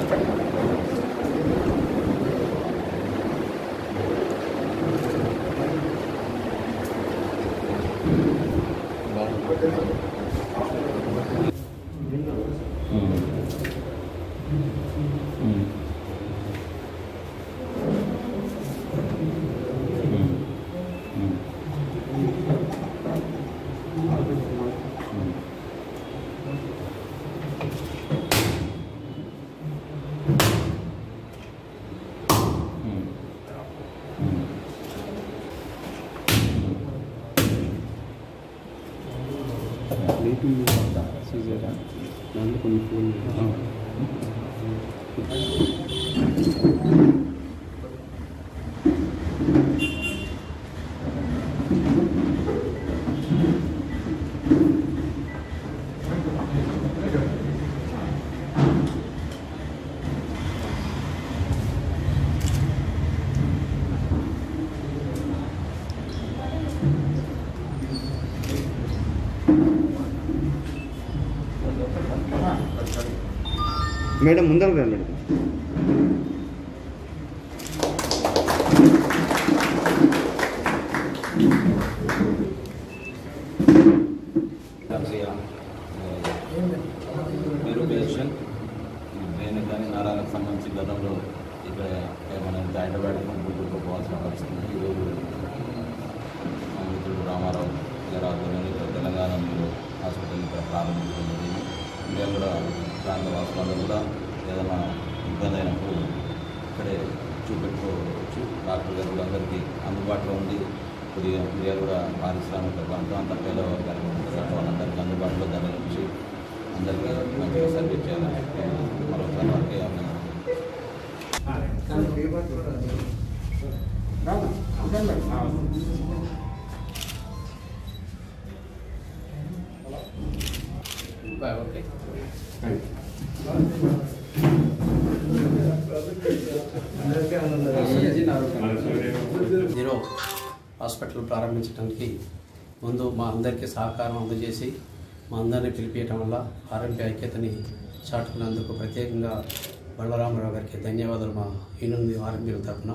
దాంట్లో కొన్ని phone madam ముందర రా మేడం నిరూపేషన్ నేను కానీ నరాలకు సంబంధించి గతంలో ఇక్కడ ఏమైనా యాంటీబయాటిక్ గుర్తుకోవాల్సిన పరిస్థితి ఉంది. ఈరోజు మా మిత్రుడు రామారావు గారి ఆధ్వర్యంలో ఇక్కడ తెలంగాణ మీరు హాస్పిటల్ ఇక్కడ ప్రారంభించడం జరిగింది మేము కూడా ప్రాంత వాసులందరూ కూడా ఏదైనా ఇబ్బంది అయినప్పుడు ఇక్కడే చూపెట్టుకోవచ్చు డాక్టర్ గారు కూడా అందరికీ అందుబాటులో ఉంది కొద్దిగా మీడియా కూడా పారిశ్రామిక ప్రాంతం అంతా పేదవ వర్గానికి ఉంటుంది. వాళ్ళందరికీ అందుబాటులో ధర నుంచి అందరికీ మంచిగా సర్వీస్ చేయాలని చెప్పి మరొకసారి వారికి అభినందనలు. జీరో హాస్పిటల్ ప్రారంభించడానికి ముందు మా అందరికీ సహకారం అందజేసి మా అందరినీ పిలిపించడం వల్ల ఆరోగ్య ఐక్యతని చాటుకున్నందుకు ప్రత్యేకంగా బళ్ళరామారావు గారికి ధన్యవాదాలు మా ఈనుంది ఆరోగ్యం తరఫున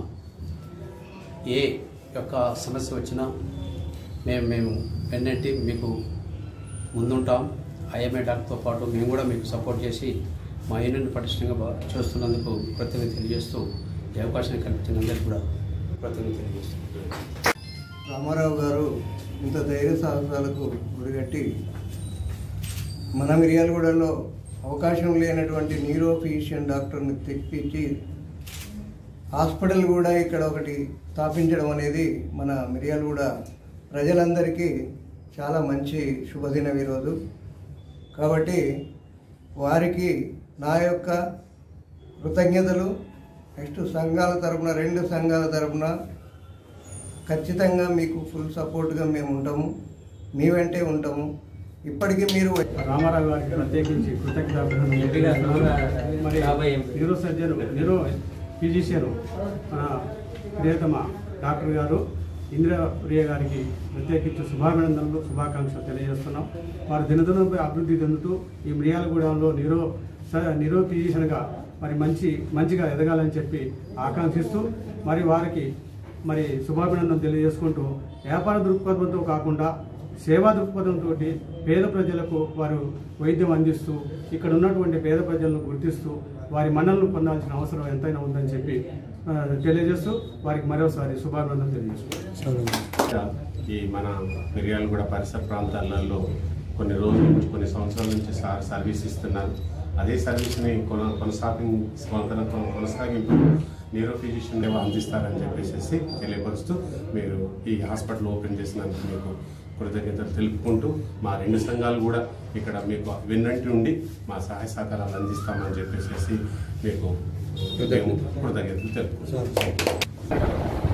ఏ యొక్క సమస్య వచ్చినా మేము మేము వెన్నట్టి మీకు ముందుంటాం ఐఎంఏ డాక్టర్తో పాటు మేము కూడా మీకు సపోర్ట్ చేసి మా యూనియన్ పటిష్టంగా బా- చేస్తున్నందుకు కృతజ్ఞత తెలియజేస్తూ ఈ అవకాశం కల్పించిన అందరికీ కూడా కృతజ్ఞత తెలియజేస్తున్నాను రామారావు గారు ఇంత ధైర్య సాహసాలకు గురిగట్టి మన మిర్యాలగూడలో అవకాశం లేనటువంటి న్యూరో ఫిజిషియన్ డాక్టర్ని తెప్పించి హాస్పిటల్ కూడా ఇక్కడ ఒకటి స్థాపించడం అనేది మన మిర్యాలగూడ ప్రజలందరికీ చాలా మంచి శుభదినం ఈరోజు కాబట్టి వారికి నా యొక్క కృతజ్ఞతలు నెక్స్ట్ సంఘాల తరపున రెండు సంఘాల తరపున ఖచ్చితంగా మీకు ఫుల్ సపోర్ట్గా మేము ఉంటాము మీ వెంటే ఉంటాము ఇప్పటికీ మీరు రామారావు గారికి ప్రత్యేకించి కృతజ్ఞతాభినందనలు మరి న్యూరో సర్జన్ న్యూరో ఫిజిషియన్ మన ప్రియతమ డాక్టర్ గారు ఇందిరా ప్రియ గారికి ప్రత్యేకించి శుభాభినందనలు శుభాకాంక్షలు తెలియజేస్తున్నాం వారు దినదినంపై అభివృద్ధి చెందుతూ ఈ మిర్యాలగూడెంలో నిరో స- నిరో ఫిజిషియన్గా మరి మంచి మంచిగా ఎదగాలని చెప్పి ఆకాంక్షిస్తూ మరి వారికి మరి శుభాభినందనలు తెలియజేసుకుంటూ వ్యాపార దృక్పథంతో కాకుండా సేవా దృక్పథంతో పేద ప్రజలకు వారు వైద్యం అందిస్తూ ఇక్కడ ఉన్నటువంటి పేద ప్రజలను గుర్తిస్తూ వారి మన్నలను పొందాల్సిన అవసరం ఎంతైనా ఉందని చెప్పి ఆ, తెలియజేస్తూ వారికి మరోసారి శుభాభినందనలు తెలియజేస్తున్నాను ఈ మన మిర్యాలగూడ పరిసర ప్రాంతాలలో కొన్ని రోజుల నుంచి కొన్ని సంవత్సరాల నుంచి సార్ సర్వీస్ ఇస్తున్నారు అదే సర్వీస్ని కొన కొనసాగి కొన- కొనసాగింపు న్యూరో ఫిజిషియన్ ఏవో అందిస్తారని చెప్పేసి తెలియపరుస్తూ మీరు ఈ హాస్పిటల్ ఓపెన్ చేసినందుకు మీకు కృతజ్ఞతలు తెలుపుకుంటూ మా రెండు సంఘాలు కూడా ఇక్కడ మీకు వెన్నంటి ఉండి మా సహాయ సహకారాలు అందిస్తామని చెప్పేసి మీకు మేము కృతజ్ఞతలు తెలుపుకుంటాం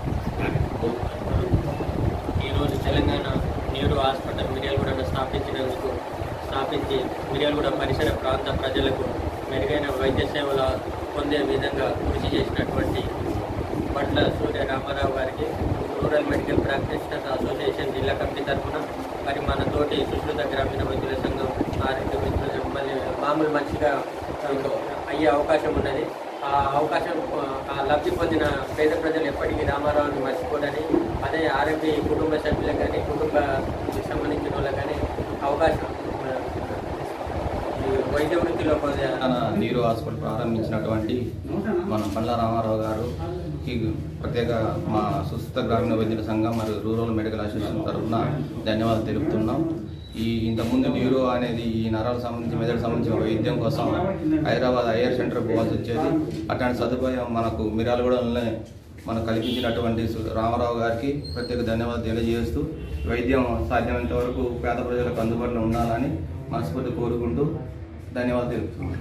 ఈరోజు తెలంగాణ న్యూరో హాస్పిటల్ మిర్యాలగూడను స్థాపించినందుకు స్థాపించి మిర్యాలగూడ పరిసర ప్రాంత ప్రజలకు మెరుగైన వైద్య సేవలు పొందే విధంగా కృషి చేసినటువంటి పట్ల సూర్య రామారావు గారికి రూరల్ మెడికల్ ప్రాక్టీషనర్స్ అసోసియేషన్ జిల్లా కమిటీ తరఫున మరి మన తోటి సుశ్రుత గ్రామీణ వైద్యుల సంఘం ఆరోగ్య మిత్రులు మళ్ళీ మామూలు మంచిగా అయ్యే అవకాశం ఉన్నది ఆ అవకాశం ఆ లబ్ధి పొందిన పేద ప్రజలు ఎప్పటికీ రామారావుని మర్చిపోడని అదే ఆర్ఎంపీ కుటుంబ సభ్యులకు కానీ కుటుంబానికి సంబంధించిన వాళ్ళకి కానీ అవకాశం ఆ, ఈ వైద్య వృత్తిలో కొద్దిగా మన నీరు హాస్పిటల్ ప్రారంభించినటువంటి మన పండ్ల రామారావు గారు ఈ ప్రత్యేక మా సుస్థిత గ్రామీణ వైద్యుల సంఘం మరియు రూరల్ మెడికల్ అసోసియేషన్ తరఫున ధన్యవాదాలు తెలుపుతున్నాం ఈ ఇంతకుముందు న్యూరో అనేది ఈ నరాలకు సంబంధించి మెదడుకు సంబంధించిన వైద్యం కోసం హైదరాబాద్ ఐఆర్ సెంటర్ పోవాల్సి వచ్చేది అట్లాంటి సదుపాయం మనకు మిరాలగూడలోనే మనకు కల్పించినటువంటి సు- రామారావు గారికి ప్రత్యేక ధన్యవాదాలు తెలియజేస్తూ వైద్యం సాధ్యమైనంత వరకు పేద ప్రజలకు అందుబాటులో ఉండాలని మనస్ఫూర్తి కోరుకుంటూ ధన్యవాదాలు తెలుపుతున్నాను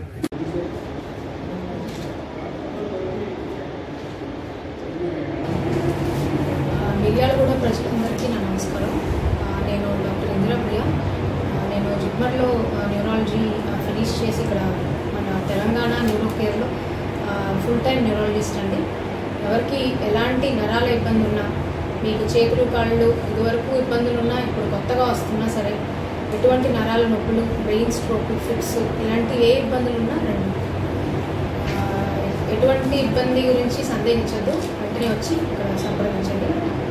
మిర్యాలగూడ ప్రజలందరికీ నా నమస్కారం ఆ, నేను డాక్టర్ ఇందిరాప్రియ ఆ, నేను జిప్మర్లో ఆ, న్యూరాలజీ ఆ, ఫినిష్ చేసి ఇక్కడ మన తెలంగాణ న్యూరో కేర్లో ఆ, ఫుల్ టైం న్యూరాలజిస్ట్ అండి ఎవరికి ఎలాంటి నరాల ఇబ్బంది ఉన్నా మీకు చేతులు కాళ్ళు ఇదివరకు ఇబ్బందులు ఉన్నా ఇప్పుడు కొత్తగా వస్తున్నా సరే ఎటువంటి నరాల నొప్పులు బ్రెయిన్ స్ట్రోక్ ఫిక్స్ ఇలాంటి ఏ ఇబ్బందులు ఉన్నా రండి ఆ, ఎటువంటి ఇబ్బంది గురించి సందేహించద్దు వెంటనే వచ్చి ఇక్కడ సంప్రదించండి